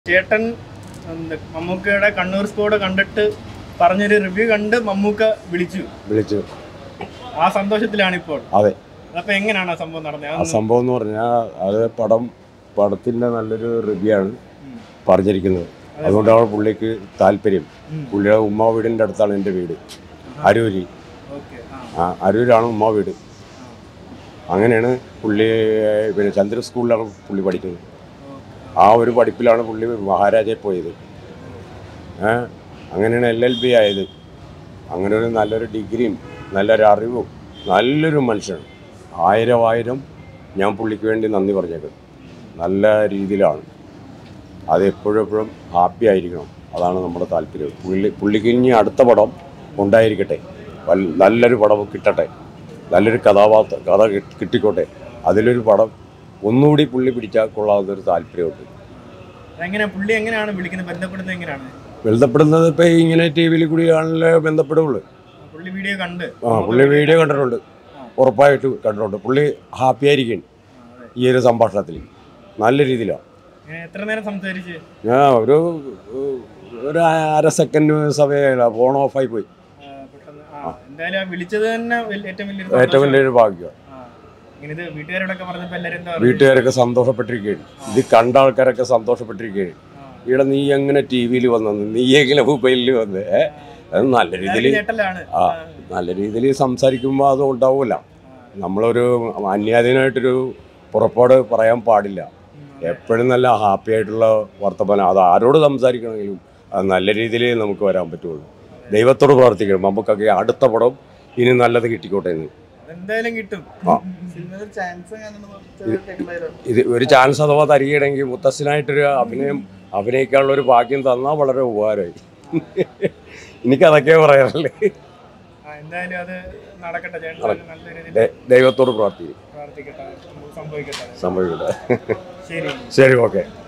ചേട്ടൻ എന്ത് മമ്മൂക്കയുടെ കണ്ണൂർ സ്കോഡ് കണ്ടിട്ട് പറഞ്ഞൊരു റിവ്യൂ കണ്ട് മമ്മൂക്ക വിളിച്ചു വിളിച്ചു ആ സന്തോഷത്തിലാണ് ഇപ്പോൾ അതെ അതപ്പോ എങ്ങനെയാണ് ആ സംഭവം നടന്നത് ആ അതൊന്ന് സംഭവം എന്ന് പറഞ്ഞാൽ അത് പടം പടത്തിൻ്റെ നല്ലൊരു റിവ്യൂ ആണ് ഉം. പറഞ്ഞിരിക്കുന്നത് അതുകൊണ്ടാണ് പുള്ളിക്ക് താല്പര്യം ഉം. പുള്ളിയുടെ ഉമ്മ വീടിൻ്റെ അടുത്താണ് എൻ്റെ വീട് അരൂരി ഓക്കെ ആ ആ അരൂരാണ് ഉമ്മ വീട് അങ്ങനെയാണ് പുള്ളി പിന്നെ ചന്ദ്ര സ്കൂളിലാണ് പുള്ളി പഠിക്കുന്നത് ഓക്കെ. ആ ഒരു പഠിപ്പിലാണ് പുള്ളി മഹാരാജയിൽ പോയത് ഏ അങ്ങനെയാണ് എൽ എൽ ബി ആയത് അങ്ങനെ ഒരു നല്ലൊരു ഡിഗ്രിയും നല്ലൊരു അറിവും നല്ലൊരു മനുഷ്യനാണ് ആയിരം ആയിരം ഞാൻ പുള്ളിക്ക് വേണ്ടി നന്ദി പറഞ്ഞേക്കും നല്ല രീതിയിലാണ് അത് എപ്പോഴും എപ്പോഴും ഹാപ്പി ആയിരിക്കണം അതാണ് നമ്മുടെ താല്പര്യം പുള്ളി പുള്ളിക്ക് ഇനി അടുത്ത പടം ഉണ്ടായിരിക്കട്ടെ വൽ- നല്ലൊരു പടം കിട്ടട്ടെ നല്ലൊരു കഥാപാത്ര കഥ കി- കിട്ടിക്കോട്ടെ അതിലൊരു പടം ഒന്നുകൂടി പുള്ളി പിടിച്ചാൽ കൊള്ളാവുന്നൊരു താല്പര്യമുണ്ട് അതെങ്ങനെ പുള്ളി എങ്ങനെയാണ് വിളിക്കുന്നത് ബന്ധപ്പെടുന്നത് എങ്ങനെയാണ് ബന്ധപ്പെടുന്നത് ഇപ്പം ഇങ്ങനെ ടി വിയിൽ കൂടിയാണല്ലോ ബന്ധപ്പെടുള്ളൂ പുള്ളി വീഡിയോ കണ്ട് ആ പുള്ളി വീഡിയോ കണ്ടിട്ടുണ്ട് ഉറപ്പായിട്ട് കണ്ടിട്ടുണ്ട് പുള്ളി ഹാപ്പി ആയിരിക്കും ആ, അതെ. ഈ ഒരു സംഭാഷണത്തിൽ നല്ല രീതിയിലാണ് ഇങ്ങനെ എത്ര നേരം സംസാരിച്ച് ഞാൻ ഒരു ഒരു അര സെക്കൻഡ് സമയമില്ല ഫോൺ ഓഫായി പോയി ആ, പെട്ടെന്ന് ആ എന്തായാലും ആ വിളിച്ചത് തന്നെ വലിയ- ഏറ്റവും വലിയൊരു ഏറ്റവും സന്തോഷം. വലിയൊരു ഭാഗ്യം ആ. ഇങ്ങനെ ഇത് വീട്ടുകാരോടൊക്കെ പറഞ്ഞപ്പോ എല്ലാരും എന്താ പറയുക വീട്ടുകാരൊക്കെ സന്തോഷപ്പെട്ടിരിക്കുകയാണ് ഇത് കണ്ട ആൾക്കാരൊക്കെ സന്തോഷപ്പെട്ടിരിക്കുകയാണ് ഇവിടെ നീ എങ്ങനെ ടി വിയിൽ വന്നു നീ എങ്ങനെ മൊബൈലിൽ വന്ന് ഏ അത് നല്ല രീതിയിൽ ഞെട്ടലാണ് ആ നല്ല രീതിയിൽ സംസാരിക്കുമ്പോൾ അത് ഉണ്ടാവില്ല നമ്മളൊരു അന്യാധീനമായിട്ടൊരു പുറപ്പാട് പറയാൻ പാടില്ല എപ്പോഴും നല്ല ഹാപ്പി ആയിട്ടുള്ള വർത്തമാനം അത് ആരോട് സംസാരിക്കണമെങ്കിലും അത് നല്ല രീതിയിൽ നമുക്ക് വരാൻ പറ്റുള്ളൂ ദൈവത്തോട് പ്രാർത്ഥിക്കണം നമുക്കൊക്കെ അടുത്ത പടം ഇനി നല്ലത് കിട്ടിക്കോട്ടെ എന്ന് എന്തായാലും കിട്ടും ആ. സിനിമയിൽ ചാൻസ് ഇത് ഒരു ചാൻസ് അഥവാ തരികയാണെങ്കിൽ മുത്തശ്ശനായിട്ടൊരു അഭിനയം അഭിനയിക്കാനുള്ള ഒരു ഭാഗ്യം തന്നാൽ വളരെ ഉപകാരമായി എനിക്കതൊക്കെ പറയാറല്ലേ എന്തായാലും അത് നടക്കട്ടെ ചേട്ടൻ നല്ല രീതിയിൽ ദൈ- ദൈവത്തോട് പ്രാർത്ഥിക്കും പ്രാർത്ഥിക്കട്ടെ സംഭവിക്കട്ടെ സംഭവിക്കട്ടെ ശരി ശരി ഓക്കെ